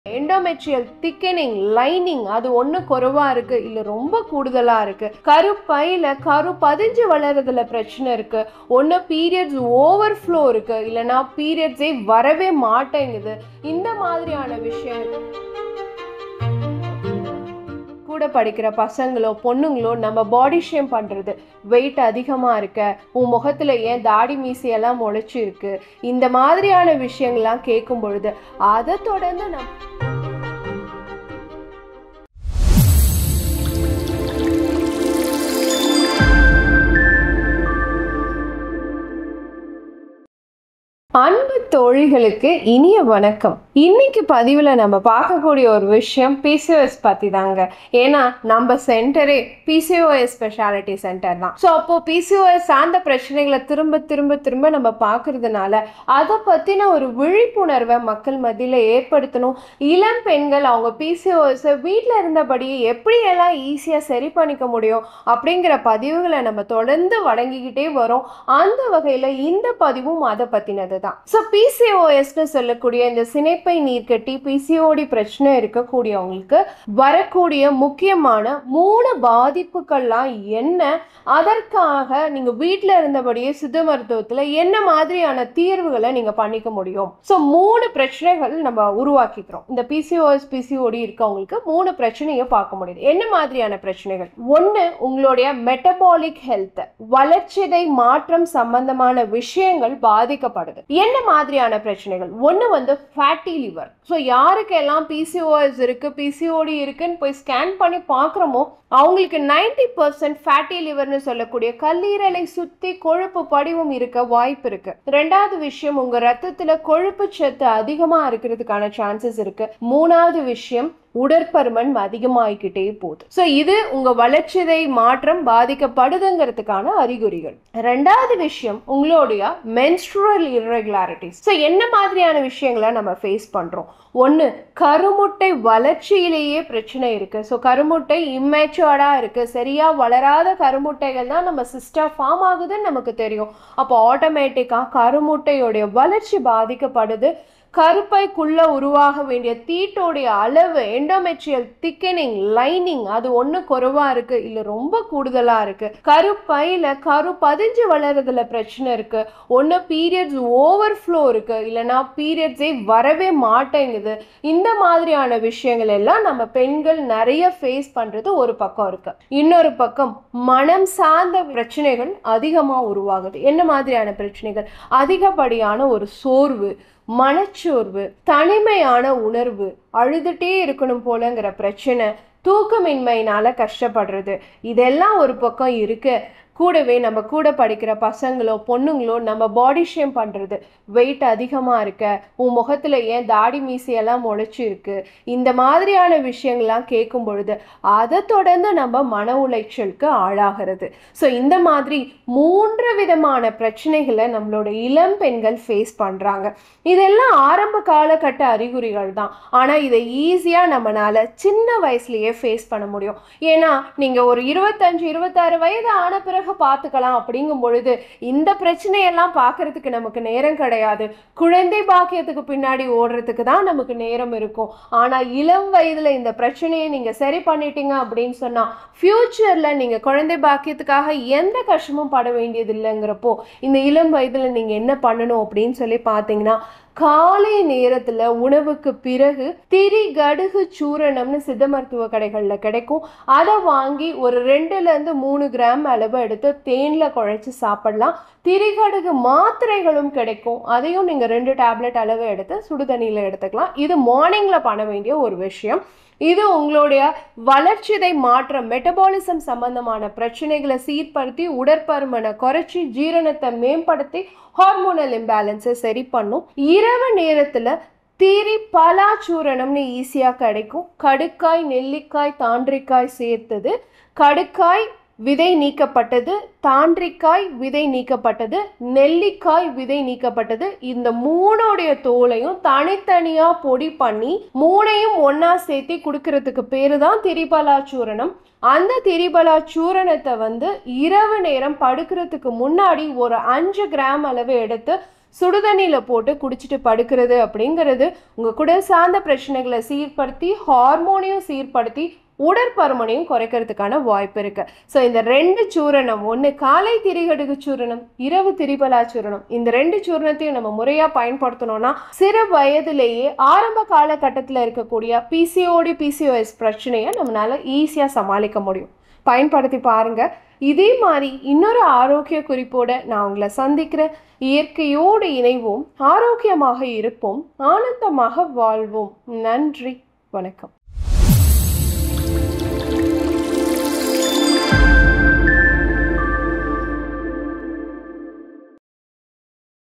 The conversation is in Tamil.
எண்டோமெட்ரியல் திக்கனிங் லைனிங் அது ஒன்று குறைவா இருக்கு இல்லை ரொம்ப கூடுதலா இருக்கு கருப்பையில கரு பதிஞ்சு வளர்றதுல பிரச்சனை இருக்கு ஒன்று பீரியட்ஸ் ஓவர் ஃப்ளோ இருக்கு இல்லைன்னா பீரியட்ஸே வரவே மாட்டேங்குது இந்த மாதிரியான விஷயம் கூட படிக்கிற பசங்களோ பொண்ணுங்களோ நம்ம பாடி ஷேம் பண்ணுறது வெயிட் அதிகமாக இருக்க உன் முகத்தில் ஏன் தாடி மீசையெல்லாம் முளைச்சி இருக்கு இந்த மாதிரியான விஷயங்கள்லாம் கேட்கும் பொழுது அதை தொடர்ந்து நம்ம அன்பு தோழிகளுக்கு இனிய வணக்கம் இன்னைக்கு பதிவில் நம்ம பார்க்கக்கூடிய ஒரு விஷயம் பிசிஓஎஸ் பற்றி தாங்க ஏன்னா நம்ம சென்டரே பிசிஓஎஸ் ஸ்பெஷாலிட்டி சென்டர் தான் ஸோ அப்போ பிசிஓஎஸ் சார்ந்த பிரச்சனைகளை திரும்ப திரும்ப திரும்ப நம்ம பார்க்கறதுனால அதை பற்றின ஒரு விழிப்புணர்வை மக்கள் மத்தியில் ஏற்படுத்தணும் இளம் பெண்கள் அவங்க பிசிஓஎஸை வீட்டில் இருந்தபடியே எப்படியெல்லாம் ஈஸியாக சரி பண்ணிக்க முடியும் அப்படிங்கிற பதிவுகளை நம்ம தொடர்ந்து வழங்கிக்கிட்டே வரோம் அந்த வகையில் இந்த பதிவும் அதை பற்றினது தான் ஸோ பிசிஓஎஸ்னு சொல்லக்கூடிய இந்த சினைப்பை நீர்க்கட்டி பிசிஓடி பிரச்சனை இருக்கக்கூடியவங்களுக்கு வரக்கூடிய முக்கியமான மூணு பாதிப்புகள்லாம் என்ன அதற்காக நீங்கள் வீட்டில் இருந்தபடியே சித்த மருத்துவத்தில் என்ன மாதிரியான தீர்வுகளை நீங்கள் பண்ணிக்க முடியும் ஸோ மூணு பிரச்சனைகள் நம்ம உருவாக்கிக்கிறோம் இந்த பிசிஓஎஸ் பிசிஓடி இருக்கவங்களுக்கு மூணு பிரச்சனையை பார்க்க முடியுது என்ன மாதிரியான பிரச்சனைகள் ஒன்று உங்களுடைய மெட்டபாலிக் ஹெல்த் வளர்ச்சிதை மாற்றம் சம்பந்தமான விஷயங்கள் பாதிக்கப்படுது என்ன மாதிரியான பிரச்சனைகள் ஒன்று வந்து ஃபேட்டி லிவர் ஸோ யாருக்கெல்லாம் பிசிஓஎஸ் இருக்கு பிசிஓடி இருக்குன்னு போய் ஸ்கேன் பண்ணி பார்க்குறோமோ அவங்களுக்கு நைன்டி பர்சன்ட் ஃபேட்டி லிவர்னு சொல்லக்கூடிய கல்லீரலை சுற்றி கொழுப்பு படிவம் இருக்க வாய்ப்பு இருக்கு ரெண்டாவது விஷயம் உங்க ரத்தத்துல கொழுப்பு சத்து அதிகமாக இருக்கிறதுக்கான சான்சஸ் இருக்கு மூணாவது விஷயம் உடற்பருமன் அதிகமாகிக்கிட்டே போகுது ஸோ இது உங்க வளர்ச்சிதை மாற்றம் பாதிக்கப்படுதுங்கிறதுக்கான அறிகுறிகள் ரெண்டாவது விஷயம் உங்களுடைய மென்ஸ்ட்ரல் irregularities ஸோ என்ன மாதிரியான விஷயங்களை நம்ம ஃபேஸ் பண்றோம் ஒன்று கருமுட்டை வளர்ச்சியிலேயே பிரச்சனை இருக்கு ஸோ கருமுட்டை இம்மேச்சுவர்டாக இருக்கு சரியா வளராத கருமுட்டைகள் தான் நம்ம சிஸ்டர் ஃபார்ம் ஆகுதுன்னு நமக்கு தெரியும் அப்போ ஆட்டோமேட்டிக்காக கருமுட்டையோடைய வளர்ச்சி பாதிக்கப்படுது கருப்பைக்குள்ள உருவாக வேண்டிய தீட்டோடைய அளவு எண்டோமெட்ரியல் திக்கனிங் லைனிங் அது ஒன்று குறைவா இருக்கு இல்லை ரொம்ப கூடுதலா இருக்கு கருப்பையில கரு பதிஞ்சு வளர்றதுல பிரச்சனை இருக்கு ஒன்று பீரியட்ஸ் ஓவர் ஃப்ளோ இருக்கு இல்லைன்னா பீரியட்ஸே வரவே மாட்டேங்குது இந்த மாதிரியான விஷயங்கள் எல்லாம் நம்ம பெண்கள் நிறைய ஃபேஸ் பண்றது ஒரு பக்கம் இருக்கு இன்னொரு பக்கம் மனம் சார்ந்த பிரச்சனைகள் அதிகமாக உருவாகுது என்ன மாதிரியான பிரச்சனைகள் அதிகப்படியான ஒரு சோர்வு மனச்சோர்வு தனிமையான உணர்வு அழுதுட்டே இருக்கணும் போலங்கிற பிரச்சனை தூக்கமின்மையினால கஷ்டப்படுறது இதெல்லாம் ஒரு பக்கம் இருக்கு கூடவே நம்ம கூட படிக்கிற பசங்களோ பொண்ணுங்களோ நம்ம பாடி ஷேம் பண்ணுறது வெயிட் அதிகமாக இருக்க உன் முகத்தில் ஏன் தாடி மீசையெல்லாம் முளைச்சி இருக்கு இந்த மாதிரியான விஷயங்கள்லாம் கேட்கும் பொழுது அதை தொடர்ந்து நம்ம மன உளைச்சலுக்கு ஆளாகிறது ஸோ இந்த மாதிரி மூன்று விதமான பிரச்சனைகளை நம்மளோட இளம் பெண்கள் ஃபேஸ் பண்ணுறாங்க இதெல்லாம் ஆரம்ப காலகட்ட அறிகுறிகள் தான் ஆனால் இதை ஈஸியாக நம்மளால சின்ன வயசுலயே ஃபேஸ் பண்ண முடியும் ஏன்னா நீங்கள் ஒரு இருபத்தஞ்சு இருபத்தாறு வயது ஆன பிறகு பார்த்துக்கலாம் அப்படிங்கும் பொழுது இந்த பிரச்சனையெல்லாம் பார்க்கறதுக்கு நமக்கு நேரம் கிடையாது குழந்தை பாக்கியத்துக்கு பின்னாடி ஓடுறதுக்கு தான் நமக்கு நேரம் இருக்கும் ஆனால் இளம் வயதில் இந்த பிரச்சனையை நீங்கள் சரி பண்ணிட்டீங்க அப்படின்னு சொன்னால் ஃப்யூச்சரில் நீங்கள் குழந்தை பாக்கியத்துக்காக எந்த கஷ்டமும் பட வேண்டியது இல்லைங்கிறப்போ இந்த இளம் வயதில் நீங்கள் என்ன பண்ணணும் அப்படின்னு சொல்லி பார்த்தீங்கன்னா காலை நேரத்தில் உணவுக்கு பிறகு திரி கடுகு சூரணம்னு சித்த மருத்துவ கடைகளில் கிடைக்கும் அதை வாங்கி ஒரு ரெண்டுலேருந்து மூணு கிராம் அளவு எடுத்து தேனில் குழைச்சி சாப்பிடலாம் திரிகடுகு மாத்திரைகளும் கிடைக்கும் அதையும் நீங்கள் ரெண்டு டேப்லெட் அளவு எடுத்து சுடுதண்ணியில் எடுத்துக்கலாம் இது மார்னிங்கில் பண்ண வேண்டிய ஒரு விஷயம் இது உங்களுடைய வளர்ச்சிதை மாற்றம் மெட்டபாலிசம் சம்பந்தமான பிரச்சனைகளை சீர்படுத்தி உடற்பருமனை குறைச்சி ஜீரணத்தை மேம்படுத்தி ஹார்மோனல் இம்பேலன்ஸை சரி பண்ணும் இரவு நேரத்தில் தீரி பலாச்சூரணம்னு ஈஸியாக கிடைக்கும் கடுக்காய் நெல்லிக்காய் தாண்டிக்காய் சேர்த்தது கடுக்காய் விதை நீக்கப்பட்டது தாண்டிக்காய் விதை நீக்கப்பட்டது நெல்லிக்காய் விதை நீக்கப்பட்டது இந்த மூணோடைய தோலையும் தனித்தனியாக பொடி பண்ணி மூணையும் ஒன்றா சேர்த்து கொடுக்கறதுக்கு பேரு தான் திரிபலா சூரணம் அந்த திரிபலா சூரணத்தை வந்து இரவு நேரம் படுக்கிறதுக்கு முன்னாடி ஒரு அஞ்சு கிராம் அளவு எடுத்து சுடுதண்ணியில் போட்டு குடிச்சிட்டு படுக்கிறது அப்படிங்கிறது உங்கள் குடல் சார்ந்த பிரச்சனைகளை சீர்படுத்தி ஹார்மோனையும் சீர்படுத்தி உடற்பருமனையும் குறைக்கிறதுக்கான வாய்ப்பு இருக்கு ஸோ இந்த ரெண்டு சூரணம் ஒன்று காலை திரிகடுகு சூரணம் இரவு திரிபலா சூரணம் இந்த ரெண்டு சூரணத்தையும் நம்ம முறையாக பயன்படுத்தணும்னா சிறு வயதிலேயே ஆரம்ப காலகட்டத்தில் இருக்கக்கூடிய பிசிஓடி பிசிஓஎஸ் பிரச்சனையை நம்மளால ஈஸியாக சமாளிக்க முடியும் பயன்படுத்தி பாருங்க இதே மாதிரி இன்னொரு ஆரோக்கிய குறிப்போட நான் உங்களை சந்திக்கிறேன் இயற்கையோடு இணைவோம் ஆரோக்கியமாக இருப்போம் ஆனந்தமாக வாழ்வோம் நன்றி வணக்கம்